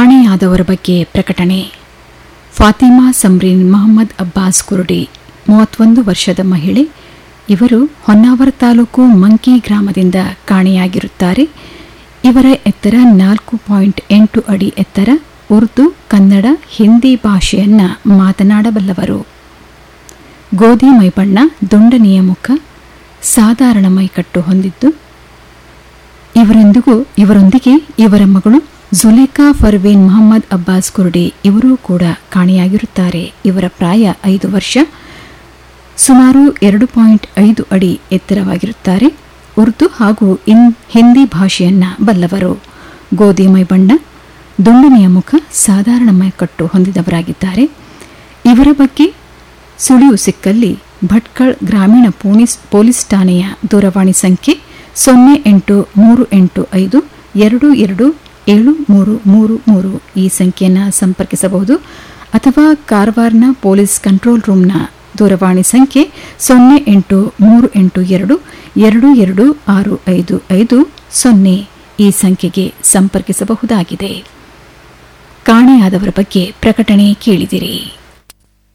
ಕಾಣೆಯಾದವರ ಬಗ್ಗೆ ಪ್ರಕಟಣೆ ಫಾತಿಮಾ ಸಮ್ರೀನ್ ಮೊಹಮ್ಮದ್ ಅಬ್ಬಾಸ್ ಕುರುಡಿ ಮೂವತ್ತೊಂದು ವರ್ಷದ ಮಹಿಳೆ ಇವರು ಹೊನ್ನಾವರ ತಾಲೂಕು ಮಂಕಿ ಗ್ರಾಮದಿಂದ ಕಾಣೆಯಾಗಿರುತ್ತಾರೆ ಇವರ ಎತ್ತರ ನಾಲ್ಕು ಪಾಯಿಂಟ್ ಎಂಟು ಅಡಿ ಎತ್ತರ ಉರ್ದು ಕನ್ನಡ ಹಿಂದಿ ಭಾಷೆಯನ್ನ ಮಾತನಾಡಬಲ್ಲವರು ಗೋಧಿ ಮೈಬಣ್ಣ ದುಂಡನೆಯ ಮುಖ ಸಾಧಾರಣ ಮೈಕಟ್ಟು ಹೊಂದಿದ್ದು ಇವರೊಂದಿಗೂ ಇವರೊಂದಿಗೆ ಇವರ ಮಗಳು ಜುಲೇಖಾ ಫರ್ವೀನ್ ಮೊಹಮ್ಮದ್ ಅಬ್ಬಾಸ್ ಕುರ್ಡಿ ಇವರೂ ಕೂಡ ಕಾಣೆಯಾಗಿರುತ್ತಾರೆ ಇವರ ಪ್ರಾಯ ಐದು ವರ್ಷ ಸುಮಾರು ಎರಡು ಪಾಯಿಂಟ್ ಐದು ಅಡಿ ಎತ್ತರವಾಗಿರುತ್ತಾರೆ ಉರ್ದು ಹಾಗೂ ಇನ್ ಹಿಂದಿ ಭಾಷೆಯನ್ನ ಬಲ್ಲವರು ಗೋಧಿ ಮೈಬಣ್ಣ ದುಂಡನೆಯ ಮುಖ ಸಾಧಾರಣ ಮೈಕಟ್ಟು ಹೊಂದಿದವರಾಗಿದ್ದಾರೆ ಇವರ ಬಗ್ಗೆ ಸುಳಿವು ಸಿಕ್ಕಲ್ಲಿ ಭಟ್ಕಳ್ ಗ್ರಾಮೀಣ ಪೊಲೀಸ್ ಪೊಲೀಸ್ ಠಾಣೆಯ ದೂರವಾಣಿ ಸಂಖ್ಯೆ ಸೊನ್ನೆ ಎಂಟು ಮೂರು ಎಂಟು ಐದು ಎರಡು ಎರಡು ಏಳು ಮೂರು ಮೂರು ಮೂರು ಈ ಸಂಖ್ಯೆಯನ್ನು ಸಂಪರ್ಕಿಸಬಹುದು ಅಥವಾ ಕಾರವಾರ್ನ ಪೊಲೀಸ್ ಕಂಟ್ರೋಲ್ ರೂಮ್ನ ದೂರವಾಣಿ ಸಂಖ್ಯೆ ಸೊನ್ನೆ ಎಂಟು ಮೂರು ಎಂಟು ಎರಡು ಎರಡು ಎರಡು ಆರು ಐದು ಐದು ಸೊನ್ನೆ ಈ ಸಂಖ್ಯೆಗೆ ಸಂಪರ್ಕಿಸಬಹುದಾಗಿದೆ ಕಾಣೆಯಾದವರ ಬಗ್ಗೆ ಪ್ರಕಟಣೆ ಕೇಳಿದಿರಿ